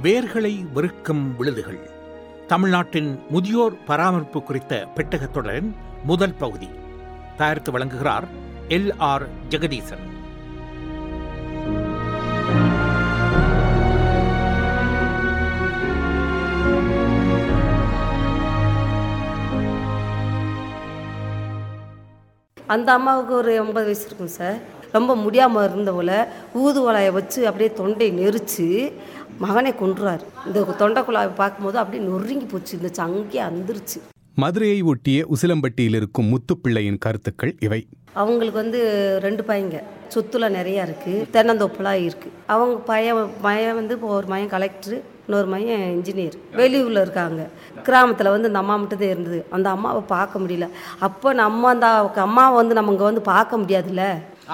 வேர்களை வெறுக்கும் விழுதுகள் தமிழ்நாட்டின் முதியோர் பராமரிப்பு குறித்த பெட்டகத்துடன் முதல் பகுதி தயாரித்து வழங்குகிறார் எல் ஆர் ஜெகதீசன் அந்த அம்மாவுக்கு ஒரு எண்பது வயசு இருக்கும் சார் ரொம்ப முடியாமல் இருந்தவள ஊதுவலையை வச்சு அப்படியே தொண்டை நெரிச்சு மகனை கொன்றாரு இந்த தொண்டை குழாயை பார்க்கும்போது அப்படியே நொறுங்கி போச்சு இந்த சங்கே அந்துருச்சு மதுரையை ஒட்டிய உசிலம்பட்டியில் இருக்கும் முத்துப்பிள்ளையின் கருத்துக்கள் இவை அவங்களுக்கு வந்து ரெண்டு பையங்க சொத்துல நிறையா இருக்குது தென்னந்தோப்புலாம் இருக்குது அவங்க பையன் பையன் வந்து இப்போ ஒரு பையன் கலெக்டர் இன்னொரு பையன் இன்ஜினியர் வெளியூரில் இருக்காங்க கிராமத்தில் வந்து இந்த அம்மா மட்டும் தான் இருந்தது அந்த அம்மாவை பார்க்க முடியல அப்போ நம்ம அந்த அம்மாவை வந்து நம்ம இங்கே வந்து பார்க்க முடியாதுல்ல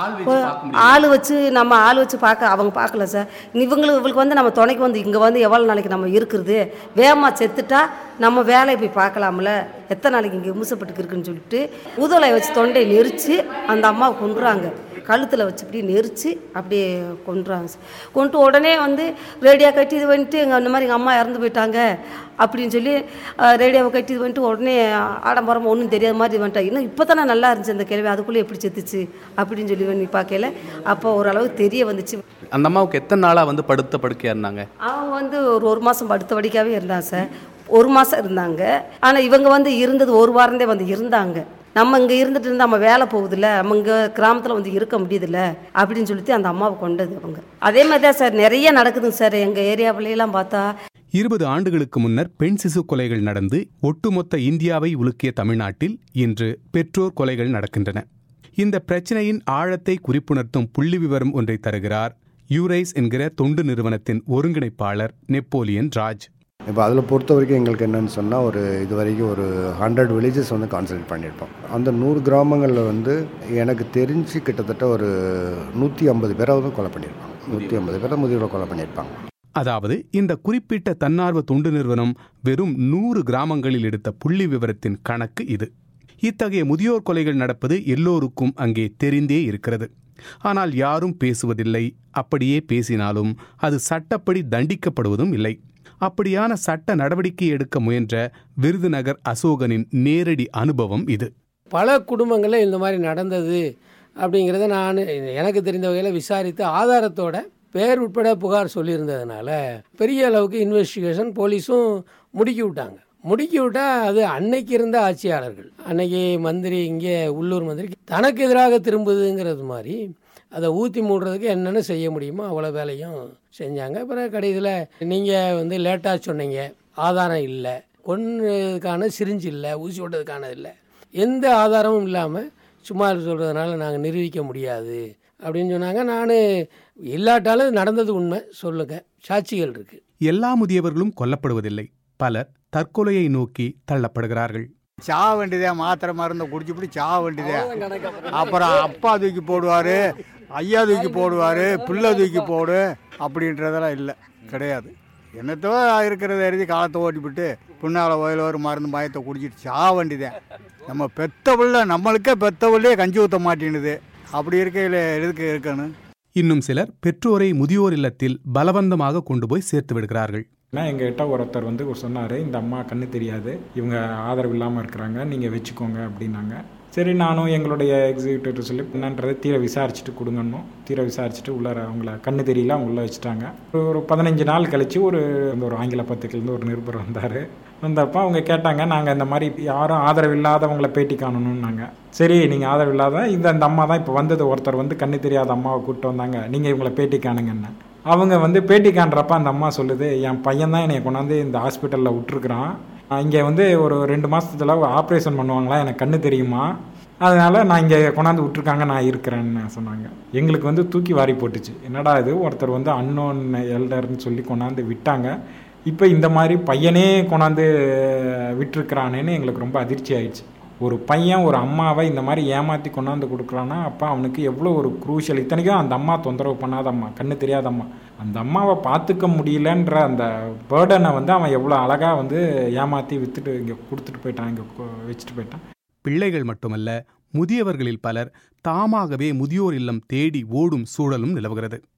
ஆள் வச்சு நம்ம ஆள் வச்சு பார்க்க அவங்க பார்க்கல சார் இவங்களுக்கு இவங்களுக்கு வந்து நம்ம துணைக்கு வந்து இங்கே வந்து எவ்வளோ நாளைக்கு நம்ம இருக்கிறது வேகமாக செத்துட்டா நம்ம வேலையை போய் பார்க்கலாம்ல எத்தனை நாளைக்கு இங்கே விமசப்பட்டுக்கு இருக்குன்னு சொல்லிட்டு ஊதலை வச்சு தொண்டை நெரிச்சு அந்த அம்மாவை கொண்டுறாங்க கழுத்தில் வச்சு இப்படி நெரிச்சு அப்படியே கொண்டுறாங்க சார் கொண்டு உடனே வந்து ரேடியோ கட்டி இது பண்ணிட்டு எங்கள் இந்த மாதிரி எங்கள் அம்மா இறந்து போயிட்டாங்க அப்படின்னு சொல்லி ரேடியோவை கட்டி இது பண்ணிட்டு உடனே ஆடம்பரம் ஒன்றும் தெரியாத மாதிரி இது பண்ணிட்டா இன்னும் இப்போ தானே நல்லா இருந்துச்சு அந்த கேள்வி அதுக்குள்ளே எப்படி செத்துச்சு அப்படின்னு சொல்லி பண்ணி பார்க்கல அப்போ ஓரளவு தெரிய வந்துச்சு அந்த அம்மாவுக்கு எத்தனை நாளாக வந்து படுத்த படுக்கையாக இருந்தாங்க அவங்க வந்து ஒரு ஒரு மாதம் படுத்த வடிக்காவே இருந்தாங்க சார் ஒரு மாதம் இருந்தாங்க ஆனால் இவங்க வந்து இருந்தது ஒரு வாரந்தே வந்து இருந்தாங்க நம்ம இங்கே இருந்துட்டு இருந்தால் நம்ம வேலை போகுதுல்ல நம்ம இங்கே கிராமத்தில் வந்து இருக்க முடியுதுல்ல அப்படின்னு சொல்லிட்டு அந்த அம்மாவை கொண்டது அவங்க அதே மாதிரி தான் சார் நிறைய நடக்குதுங்க சார் எங்கள் ஏரியாவிலையெல்லாம் பார்த்தா இருபது ஆண்டுகளுக்கு முன்னர் பெண் சிசு கொலைகள் நடந்து ஒட்டுமொத்த இந்தியாவை உலுக்கிய தமிழ்நாட்டில் இன்று பெற்றோர் கொலைகள் நடக்கின்றன இந்த பிரச்சனையின் ஆழத்தை குறிப்புணர்த்தும் புள்ளி விவரம் ஒன்றை தருகிறார் யூரைஸ் என்கிற தொண்டு நிறுவனத்தின் ஒருங்கிணைப்பாளர் நெப்போலியன் ராஜ் இப்போ அதில் பொறுத்த வரைக்கும் எங்களுக்கு என்னன்னு சொன்னால் ஒரு இது வரைக்கும் ஒரு ஹண்ட்ரட் வில்லேஜஸ் வந்து கான்சன்ட்ரேட் பண்ணியிருப்போம் அந்த நூறு கிராமங்களில் வந்து எனக்கு தெரிஞ்சு கிட்டத்தட்ட ஒரு நூற்றி ஐம்பது பேராவது கொலை பண்ணியிருப்பாங்க நூற்றி ஐம்பது பேரை முதியோரை கொலை பண்ணியிருப்பாங்க அதாவது இந்த குறிப்பிட்ட தன்னார்வ தொண்டு நிறுவனம் வெறும் நூறு கிராமங்களில் எடுத்த புள்ளி விவரத்தின் கணக்கு இது இத்தகைய முதியோர் கொலைகள் நடப்பது எல்லோருக்கும் அங்கே தெரிந்தே இருக்கிறது ஆனால் யாரும் பேசுவதில்லை அப்படியே பேசினாலும் அது சட்டப்படி தண்டிக்கப்படுவதும் இல்லை அப்படியான சட்ட நடவடிக்கை எடுக்க முயன்ற விருதுநகர் அசோகனின் நேரடி அனுபவம் இது பல குடும்பங்களில் இந்த மாதிரி நடந்தது அப்படிங்கிறத நான் எனக்கு தெரிந்த வகையில் விசாரித்து ஆதாரத்தோட பேர் உட்பட புகார் சொல்லியிருந்ததுனால பெரிய அளவுக்கு இன்வெஸ்டிகேஷன் போலீஸும் முடுக்கி விட்டாங்க முடுக்கி விட்டால் அது அன்னைக்கு இருந்த ஆட்சியாளர்கள் அன்னைக்கு மந்திரி இங்கே உள்ளூர் மந்திரி தனக்கு எதிராக திரும்புதுங்கிறது மாதிரி அதை ஊற்றி மூடுறதுக்கு என்னென்ன செய்ய முடியுமோ அவ்வளோ வேலையும் செஞ்சாங்க அப்புறம் கடைசியில் நீங்கள் வந்து லேட்டாக சொன்னீங்க ஆதாரம் இல்லை கொன்னதுக்கான சிரிஞ்சு இல்லை ஊசி ஓட்டதுக்கான இல்லை எந்த ஆதாரமும் இல்லாமல் சும்மா சொல்கிறதுனால நாங்கள் நிரூபிக்க முடியாது அப்படின்னு சொன்னாங்க நான் இல்லாட்டாலும் நடந்தது உண்மை சொல்லுங்க சாட்சிகள் இருக்கு எல்லா முதியவர்களும் கொல்லப்படுவதில்லை பலர் தற்கொலையை நோக்கி தள்ளப்படுகிறார்கள் சாக வேண்டியதே மாத்திரை மருந்து குடிச்சுப்பிடி சாக வேண்டியதே அப்புறம் அப்பா தூக்கி போடுவார் ஐயா தூக்கி போடுவார் பிள்ளை தூக்கி போடு அப்படின்றதெல்லாம் இல்லை கிடையாது என்னத்தோ இருக்கிறத எழுதி காலத்தை ஓட்டிவிட்டு பின்னால் வயல் ஒரு மருந்து மாயத்தை குடிச்சிட்டு சாக வேண்டியதே நம்ம பெத்த பிள்ளை நம்மளுக்கே பெத்த பிள்ளையே கஞ்சி ஊற்ற மாட்டேங்குது அப்படி இருக்கையில் எதுக்கு இருக்கணும் இன்னும் சிலர் பெற்றோரை முதியோர் இல்லத்தில் பலவந்தமாக கொண்டு போய் சேர்த்து விடுகிறார்கள் ஆனால் எங்ககிட்ட ஒருத்தர் வந்து சொன்னார் இந்த அம்மா கண்ணு தெரியாது இவங்க ஆதரவு இல்லாமல் இருக்கிறாங்க நீங்கள் வச்சுக்கோங்க அப்படின்னாங்க சரி நானும் எங்களுடைய எக்ஸிக்யூட்டிவ் சொல்லி என்னன்றதை தீர விசாரிச்சுட்டு கொடுங்கன்னும் தீர விசாரிச்சுட்டு உள்ளார அவங்கள கண்ணு தெரியல அவங்க உள்ள வச்சுட்டாங்க ஒரு பதினஞ்சு நாள் கழித்து ஒரு ஒரு ஆங்கில பத்திரிகையிலேருந்து ஒரு நிருபர் வந்தார் வந்தப்போ அவங்க கேட்டாங்க நாங்கள் இந்த மாதிரி யாரும் ஆதரவு இல்லாதவங்கள பேட்டி காணணும்னாங்க சரி நீங்கள் ஆதரவு இல்லாத இந்த அந்த அம்மா தான் இப்போ வந்தது ஒருத்தர் வந்து கண்ணு தெரியாத அம்மாவை கூப்பிட்டு வந்தாங்க நீங்கள் இவங்களை பேட்டி காணுங்கன்னு அவங்க வந்து பேட்டி காண்றப்ப அந்த அம்மா சொல்லுது என் பையன் தான் என்னை கொண்டாந்து இந்த ஹாஸ்பிட்டலில் விட்டுருக்குறான் இங்கே வந்து ஒரு ரெண்டு மாதத்துல ஆப்ரேஷன் பண்ணுவாங்களா எனக்கு கண்ணு தெரியுமா அதனால் நான் இங்கே கொண்டாந்து விட்ருக்காங்க நான் இருக்கிறேன்னு சொன்னாங்க எங்களுக்கு வந்து தூக்கி வாரி போட்டுச்சு என்னடா இது ஒருத்தர் வந்து அன்னோன் எல்டர்னு சொல்லி கொண்டாந்து விட்டாங்க இப்போ இந்த மாதிரி பையனே கொண்டாந்து விட்டுருக்குறானேன்னு எங்களுக்கு ரொம்ப அதிர்ச்சி ஆயிடுச்சு ஒரு பையன் ஒரு அம்மாவை இந்த மாதிரி ஏமாற்றி கொண்டாந்து கொடுக்குறான்னா அப்போ அவனுக்கு எவ்வளோ ஒரு குரூஷியல் இத்தனைக்கும் அந்த அம்மா தொந்தரவு பண்ணாத அம்மா கண்ணு தெரியாத அம்மா அந்த அம்மாவை பார்த்துக்க முடியலன்ற அந்த பேர்டனை வந்து அவன் எவ்வளோ அழகாக வந்து ஏமாற்றி விற்றுட்டு இங்கே கொடுத்துட்டு போயிட்டான் இங்கே வச்சுட்டு போயிட்டான் பிள்ளைகள் மட்டுமல்ல முதியவர்களில் பலர் தாமாகவே முதியோர் இல்லம் தேடி ஓடும் சூழலும் நிலவுகிறது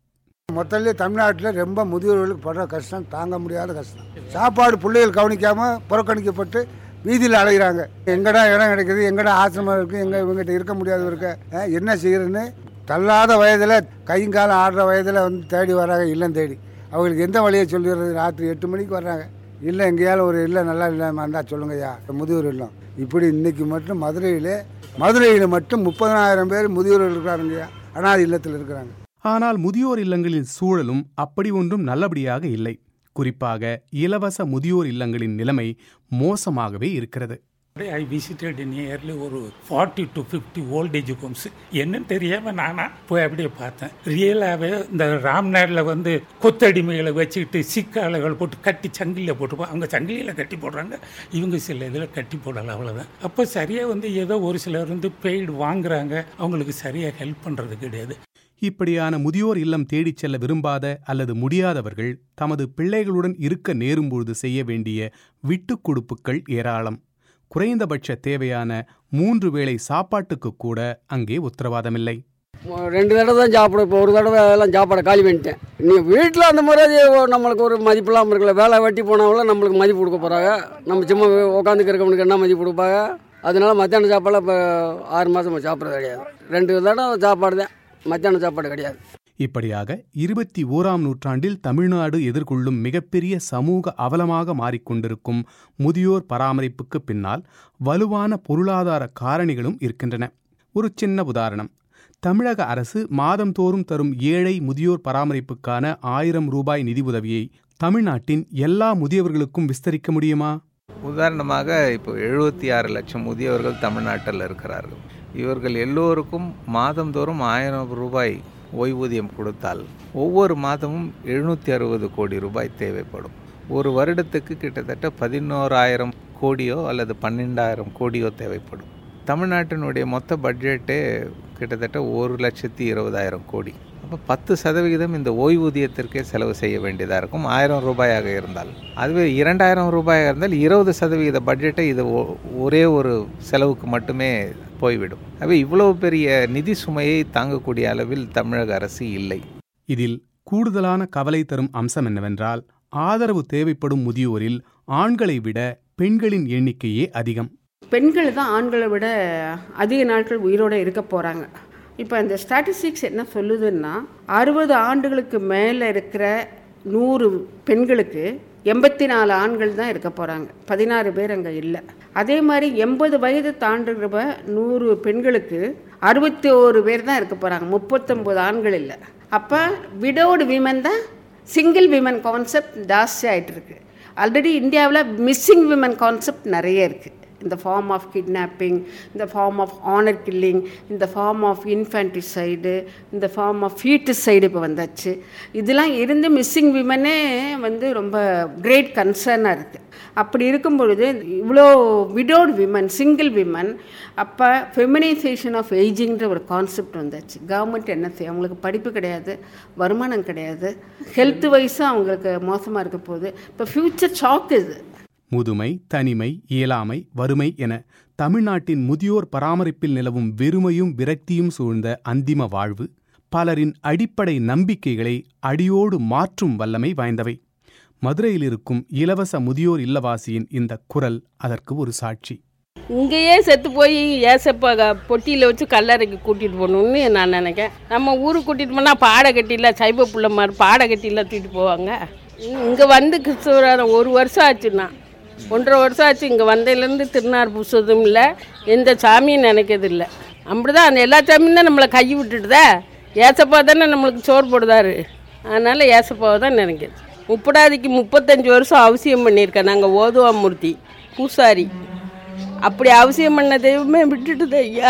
மொத்தத்திலே தமிழ்நாட்டில் ரொம்ப முதியோர்களுக்கு படுற கஷ்டம் தாங்க முடியாத கஷ்டம் சாப்பாடு பிள்ளைகள் கவனிக்காமல் புறக்கணிக்கப்பட்டு வீதியில் அலைகிறாங்க எங்கடா இடம் கிடைக்குது எங்கடா ஆசிரமம் இருக்குது எங்கே இவங்ககிட்ட இருக்க முடியாது இருக்க அஹ், என்ன செய்யறதுன்னு தள்ளாத வயதில் கைங்காலம் ஆடுற வயதில் வந்து தேடி வராங்க இல்லம் தேடி அவங்களுக்கு எந்த வழியை சொல்லிடுறது ராத்திரி எட்டு மணிக்கு வர்றாங்க இல்லை எங்கேயாலும் ஒரு இல்லை நல்லா இல்லாமல் இருந்தால் சொல்லுங்கய்யா முதியோர் இல்லம் இப்படி இன்னைக்கு மட்டும் மதுரையிலே மதுரையில் மட்டும் முப்பதனாயிரம் பேர் முதியோர்கள் இருக்கிறாருங்கய்யா அனாதை இல்லத்தில் இருக்கிறாங்க ஆனால் முதியோர் இல்லங்களின் சூழலும் அப்படி ஒன்றும் நல்லபடியாக இல்லை குறிப்பாக இலவச முதியோர் இல்லங்களின் நிலைமை மோசமாகவே இருக்கிறது ஐ விசிட்டட் நியர்லி ஒரு forty to fifty old age homes என்னன்னு தெரியாமல் நானா போய் அப்படியே பார்த்தேன் ரியலாகவே இந்த ராம்நாடில் வந்து கொத்தடிமைகளை வச்சுக்கிட்டு சிக்காலைகள் போட்டு கட்டி சங்கிலியில் போட்டுப்போம் அவங்க சங்கிலியில் கட்டி போடுறாங்க இவங்க சில இதில் கட்டி போடலை அவ்வளோதான் அப்போ சரியாக வந்து ஏதோ ஒரு சிலர் வந்து பெய்டு வாங்குறாங்க அவங்களுக்கு சரியாக ஹெல்ப் பண்ணுறது கிடையாது இப்படியான முதியோர் இல்லம் தேடிச் செல்ல விரும்பாத அல்லது முடியாதவர்கள் தமது பிள்ளைகளுடன் இருக்க நேரும்பொழுது செய்ய வேண்டிய விட்டுக் கொடுப்புகள் ஏராளம் குறைந்தபட்ச தேவையான மூன்று வேளை சாப்பாட்டுக்கு கூட அங்கே உத்தரவாதமில்லை ரெண்டு தடவை தான் சாப்பிட இப்போ ஒரு தடவை எல்லாம் சாப்பாடை காலி பண்ணிட்டேன் நீ வீட்டில் அந்த மாதிரி அது நம்மளுக்கு ஒரு மதிப்பு இல்லாமல் இருக்கல வேலை வெட்டி போனவங்கள நம்மளுக்கு மதிப்பு கொடுக்க போகிறாங்க நம்ம சும்மா உட்காந்துக்கு இருக்கவனுக்கு என்ன மதிப்பு கொடுப்பாங்க அதனால மத்தியான சாப்பாடு இப்போ ஆறு மாதம் சாப்பிட்றது கிடையாது ரெண்டு தடவை சாப்பாடு தான் மத்தியான சாப்பாடு கிடையாது இப்படியாக இருபத்தி ஓராம் நூற்றாண்டில் தமிழ்நாடு எதிர்கொள்ளும் மிகப்பெரிய சமூக அவலமாக மாறிக்கொண்டிருக்கும் முதியோர் பராமரிப்புக்கு பின்னால் வலுவான பொருளாதார காரணிகளும் இருக்கின்றன ஒரு சின்ன உதாரணம் தமிழக அரசு மாதந்தோறும் தரும் ஏழை முதியோர் பராமரிப்புக்கான ஆயிரம் ரூபாய் நிதி உதவியை தமிழ்நாட்டின் எல்லா முதியவர்களுக்கும் விஸ்தரிக்க முடியுமா உதாரணமாக இப்போ எழுபத்தி ஆறு லட்சம் முதியவர்கள் தமிழ்நாட்டில் இருக்கிறார்கள் இவர்கள் எல்லோருக்கும் மாதந்தோறும் ஆயிரம் ரூபாய் ஓய்வூதியம் கொடுத்தால் ஒவ்வொரு மாதமும் எழுநூற்றி அறுபது கோடி ரூபாய் தேவைப்படும் ஒரு வருடத்துக்கு கிட்டத்தட்ட பதினோராயிரம் கோடியோ அல்லது பன்னெண்டாயிரம் கோடியோ தேவைப்படும் தமிழ்நாட்டினுடைய மொத்த பட்ஜெட்டே கிட்டத்தட்ட ஒரு லட்சத்தி இருபதாயிரம் கோடி அப்போ பத்து சதவிகிதம் இந்த ஓய்வூதியத்திற்கே செலவு செய்ய வேண்டியதாக இருக்கும் ஆயிரம் ரூபாயாக இருந்தால் அதுவே இரண்டாயிரம் ரூபாயாக இருந்தால் இருபது சதவிகித பட்ஜெட்டை இது ஒ- ஒரே ஒரு செலவுக்கு மட்டுமே போய்விடும் ஆகவே இவ்வளவு பெரிய நிதி சுமையை தாங்கக்கூடிய அளவில் தமிழக அரசு இல்லை இதில் கூடுதலான கவலை தரும் அம்சம் என்னவென்றால் ஆதரவு தேவைப்படும் முதியோரில் ஆண்களை விட பெண்களின் எண்ணிக்கையே அதிகம் பெண்கள் தான் ஆண்களை விட அதிக நாட்கள் உயிரோடு இருக்க போகிறாங்க இப்போ இந்த ஸ்டாட்டிஸ்டிக்ஸ் என்ன சொல்லுதுன்னா அறுபது ஆண்டுகளுக்கு மேலே இருக்கிற நூறு பெண்களுக்கு எண்பத்தி நாலு ஆண்கள் தான் இருக்க போகிறாங்க பதினாறு பேர் அங்கே இல்லை அதே மாதிரி எண்பது வயது தாண்டுகிற நூறு பெண்களுக்கு அறுபத்தி ஓரு பேர் தான் இருக்க போகிறாங்க முப்பத்தொம்போது ஆண்கள் இல்லை அப்போ விடோடு விமன் தான் சிங்கிள் விமன் கான்செப்ட் ஜாஸ்தி ஆகிட்டு இருக்கு ஆல்ரெடி இந்தியாவில் மிஸ்ஸிங் விமன் கான்செப்ட் நிறைய இருக்குது இந்த ஃபார்ம் ஆஃப் கிட்னாப்பிங் இந்த ஃபார்ம் ஆஃப் ஆனர் கில்லிங் இந்த ஃபார்ம் ஆஃப் இன்ஃபேன்டிசைடு இந்த ஃபார்ம் ஆஃப் ஃபீட்டிசைடு இப்போ வந்தாச்சு இதெல்லாம் இருந்து மிஸ்ஸிங் விமனே வந்து ரொம்ப கிரேட் கன்சர்னாக இருக்குது அப்படி இருக்கும் பொழுது இவ்வளோ விடோட் விமன் சிங்கிள் விமன் அப்போ ஃபெமினைசேஷன் ஆஃப் ஏஜிங்கிற ஒரு கான்செப்ட் வந்தாச்சு கவர்மெண்ட் என்ன செய்யும் அவங்களுக்கு படிப்பு கிடையாது வருமானம் கிடையாது ஹெல்த் வைஸும் அவங்களுக்கு மோசமாக இருக்க போகுது இப்போ ஃப்யூச்சர் ஷாக் இது முதுமை தனிமை இயலாமை வறுமை என தமிழ்நாட்டின் முதியோர் பராமரிப்பில் நிலவும் வெறுமையும் விரக்தியும் சூழ்ந்த அந்திம வாழ்வு பலரின் அடிப்படை நம்பிக்கைகளை அடியோடு மாற்றும் வல்லமை வாய்ந்தவை மதுரையில் இருக்கும் இலவச முதியோர் இல்லவாசியின் இந்த குரல் அதற்கு ஒரு சாட்சி இங்கேயே செத்து போய் ஏசப்பா பொட்டியில் வச்சு கல்லறைக்கு கூட்டிகிட்டு போகணுன்னு நான் நினைக்கிறேன் நம்ம ஊருக்கு கூட்டிகிட்டு போனால் பாடை கட்டியில் சைப புள்ள மாதிரி பாடை கட்டியில் தூக்கிட்டு போவாங்க இங்கே வந்து கிறிஸ்துவரான ஒரு வருஷம் ஆச்சுண்ணா ஒன்றரை வருஷம் ஆச்சு இங்கே வந்ததுலேருந்து திருநார் பூசதும் இல்லை எந்த சாமியும் நினைக்கிறது இல்லை அப்படிதான் அந்த எல்லா சாமியும் தான் நம்மளை கை விட்டுட்டுதே ஏசப்பா தானே நம்மளுக்கு சோறு போடுதாரு அதனால் ஏசப்பாவை தான் நினைக்கிறது முப்படாதிக்கு முப்பத்தஞ்சு வருஷம் அவசியம் பண்ணியிருக்கேன் நாங்கள் ஓதுவா மூர்த்தி பூசாரி அப்படி அவசியம் பண்ண தெய்வமே விட்டுட்டுது ஐயா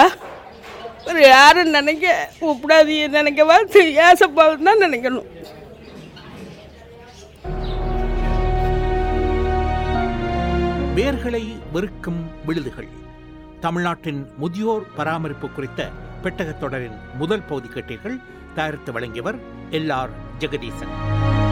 ஒரு யாரும் நினைக்க முப்படாதிய நினைக்கவா ஏசப்பாவை தான் நினைக்கணும் வேர்களை வெறுக்கும் விழுதுகள் தமிழ்நாட்டின் முதியோர் பராமரிப்பு குறித்த பெட்டகத் தொடரின் முதல் பகுதி கேட்டீர்கள் தயாரித்து வழங்கியவர் எல் ஆர் ஜெகதீசன்